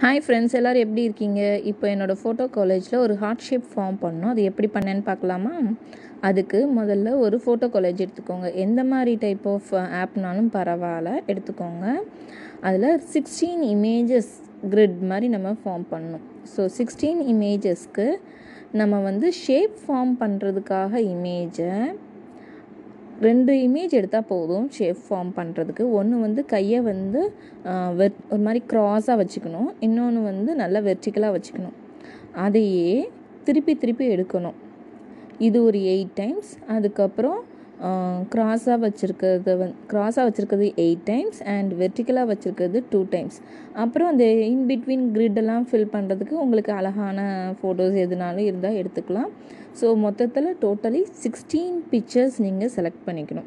hi friends எல்லோரும் எப்படி இருக்கீங்க இப்போ என்னோடய ஃபோட்டோ காலேஜில் ஒரு ஹார்ட் ஷேப் ஃபார்ம் பண்ணோம் அது எப்படி பண்ணேன்னு பார்க்கலாமா அதுக்கு முதல்ல ஒரு ஃபோட்டோ காலேஜ் எடுத்துக்கோங்க எந்த மாதிரி டைப் ஆஃப் ஆப்னாலும் பரவாயில்ல எடுத்துக்கோங்க அதில் சிக்ஸ்டீன் இமேஜஸ் கிரிட் மாதிரி நம்ம ஃபார்ம் பண்ணணும் ஸோ சிக்ஸ்டீன் இமேஜஸ்க்கு நம்ம வந்து ஷேப் ஃபார்ம் பண்ணுறதுக்காக இமேஜை ரெண்டு இமேஜ் எடுத்தால் போதும் ஷேப் ஃபார்ம் பண்ணுறதுக்கு ஒன்று வந்து கையை வந்து வெட் ஒரு மாதிரி க்ராஸாக வச்சுக்கணும் இன்னொன்று வந்து நல்லா வெர்டிக்கலாக வச்சுக்கணும் அதையே திருப்பி திருப்பி எடுக்கணும் இது ஒரு எயிட் டைம்ஸ் அதுக்கப்புறம் க்ராஸாக வச்சுருக்கிறது வந் க்ராஸாக வச்சுருக்கிறது எயிட் டைம்ஸ் அண்ட் வெர்டிக்கலாக வச்சுருக்கிறது டூ டைம்ஸ் அப்புறம் அந்த இன் பிட்வீன் கிரிட்டெல்லாம் ஃபில் பண்ணுறதுக்கு உங்களுக்கு அழகான ஃபோட்டோஸ் எதுனாலும் இருந்தால் எடுத்துக்கலாம் ஸோ மொத்தத்தில் டோட்டலி சிக்ஸ்டீன் பிக்சர்ஸ் நீங்கள் செலக்ட் பண்ணிக்கணும்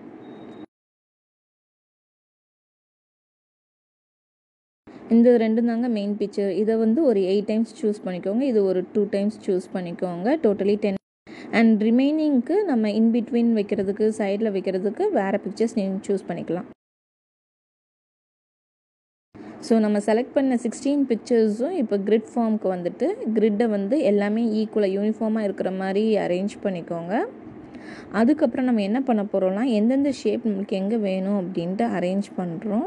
இந்த ரெண்டும் தாங்க மெயின் பிக்சர் இதை வந்து ஒரு எயிட் டைம்ஸ் சூஸ் பண்ணிக்கோங்க இது ஒரு டூ டைம்ஸ் சூஸ் பண்ணிக்கோங்க டோட்டலி டென் அண்ட் ரிமைனிங்க்கு நம்ம இன் பிட்வீன் வைக்கிறதுக்கு சைடில் வைக்கிறதுக்கு வேறு பிக்சர்ஸ் நீங்கள் சூஸ் பண்ணிக்கலாம் ஸோ நம்ம செலக்ட் பண்ண சிக்ஸ்டீன் பிக்சர்ஸும் இப்போ கிரிட் ஃபார்முக்கு வந்துட்டு கிரிட்டை வந்து எல்லாமே ஈக்குவலாக யூனிஃபார்மாக இருக்கிற மாதிரி அரேஞ்ச் பண்ணிக்கோங்க அதுக்கப்புறம் நம்ம என்ன பண்ண போகிறோம்னா எந்தெந்த ஷேப் நம்மளுக்கு எங்கே வேணும் அப்படின்ட்டு அரேஞ்ச் பண்ணுறோம்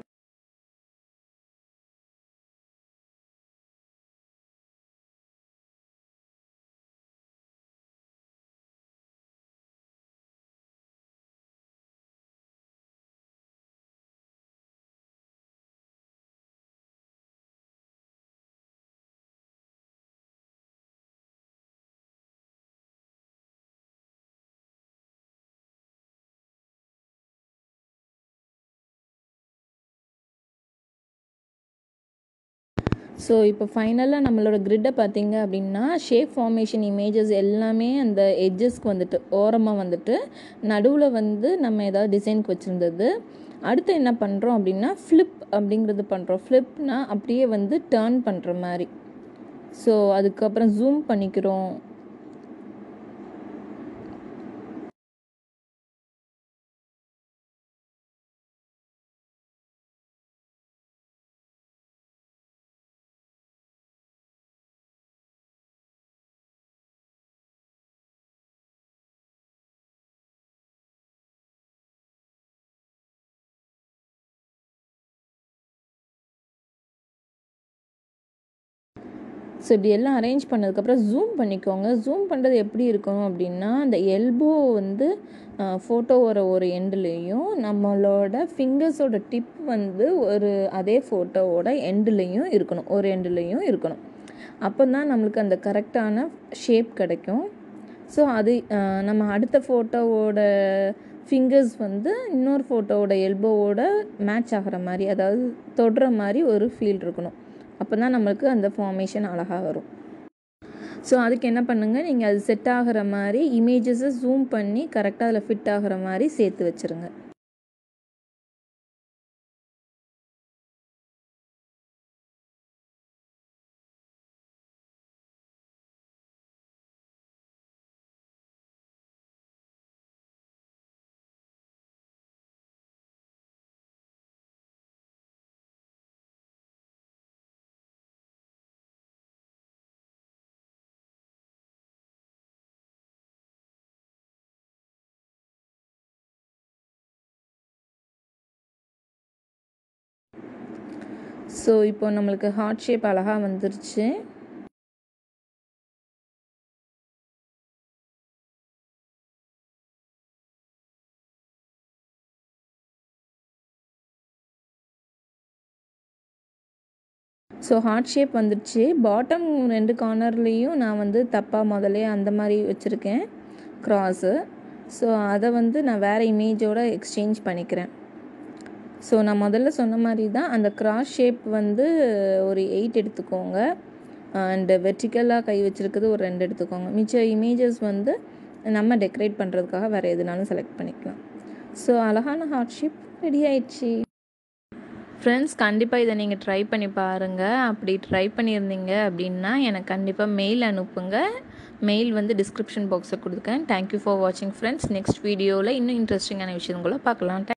ஸோ இப்போ ஃபைனலாக நம்மளோட கிரிட்டை பார்த்தீங்க அப்படின்னா ஷேப் ஃபார்மேஷன் இமேஜஸ் எல்லாமே அந்த எட்ஜஸ்க்கு வந்துட்டு ஓரமாக வந்துட்டு நடுவில் வந்து நம்ம ஏதாவது டிசைனுக்கு வச்சுருந்தது அடுத்து என்ன பண்ணுறோம் அப்படின்னா ஃப்ளிப் அப்படிங்கிறது பண்ணுறோம் ஃப்ளிப்னா அப்படியே வந்து டேர்ன் பண்ணுற மாதிரி ஸோ அதுக்கப்புறம் ஜூம் பண்ணிக்கிறோம் ஸோ இப்படி எல்லாம் அரேஞ்ச் பண்ணதுக்கப்புறம் ஜூம் பண்ணிக்கோங்க ஜூம் பண்ணுறது எப்படி இருக்கணும் அப்படின்னா அந்த எல்போ வந்து ஃபோட்டோவோட ஒரு எண்டுலேயும் நம்மளோட ஃபிங்கர்ஸோட டிப் வந்து ஒரு அதே ஃபோட்டோவோட எண்டுலேயும் இருக்கணும் ஒரு எண்டுலேயும் இருக்கணும் அப்போ தான் நம்மளுக்கு அந்த கரெக்டான ஷேப் கிடைக்கும் ஸோ அது நம்ம அடுத்த ஃபோட்டோவோட ஃபிங்கர்ஸ் வந்து இன்னொரு ஃபோட்டோவோட எல்போவோட மேட்ச் ஆகிற மாதிரி அதாவது தொடுற மாதிரி ஒரு ஃபீல் இருக்கணும் அப்போ தான் நம்மளுக்கு அந்த ஃபார்மேஷன் அழகாக வரும் ஸோ அதுக்கு என்ன பண்ணுங்கள் நீங்கள் அது செட் ஆகிற மாதிரி இமேஜஸை ஜூம் பண்ணி கரெக்டாக அதில் ஃபிட் ஆகிற மாதிரி சேர்த்து வச்சுருங்க ஸோ இப்போ நம்மளுக்கு ஹார்ட் ஷேப் அழகாக வந்துருச்சு ஸோ ஹார்ட் ஷேப் வந்துடுச்சு பாட்டம் ரெண்டு கார்னர்லேயும் நான் வந்து தப்பாக முதலே அந்த மாதிரி வச்சுருக்கேன் க்ராஸு ஸோ அதை வந்து நான் வேறு இமேஜோடு எக்ஸ்சேஞ்ச் பண்ணிக்கிறேன் ஸோ நான் முதல்ல சொன்ன மாதிரி தான் அந்த கிராஸ் ஷேப் வந்து ஒரு எயிட் எடுத்துக்கோங்க அண்டு வெர்டிக்கலாக கை வச்சுருக்குது ஒரு ரெண்டு எடுத்துக்கோங்க மிச்ச இமேஜஸ் வந்து நம்ம டெக்கரேட் பண்ணுறதுக்காக வேறு எதுனாலும் செலக்ட் பண்ணிக்கலாம் ஸோ அழகான ஹார்ட் ஷேப் ரெடி ஆயிடுச்சு ஃப்ரெண்ட்ஸ் கண்டிப்பாக இதை நீங்கள் ட்ரை பண்ணி பாருங்கள் அப்படி ட்ரை பண்ணியிருந்தீங்க அப்படின்னா எனக்கு கண்டிப்பாக மெயில் அனுப்புங்க மெயில் வந்து டிஸ்கிரிப்ஷன் பாக்ஸில் கொடுத்துருக்கேன் தேங்க்யூ ஃபார் வாட்சிங் ஃப்ரெண்ட்ஸ் நெக்ஸ்ட் வீடியோவில் இன்னும் இன்ட்ரெஸ்டிங்கான விஷயங்களை பார்க்கலாம்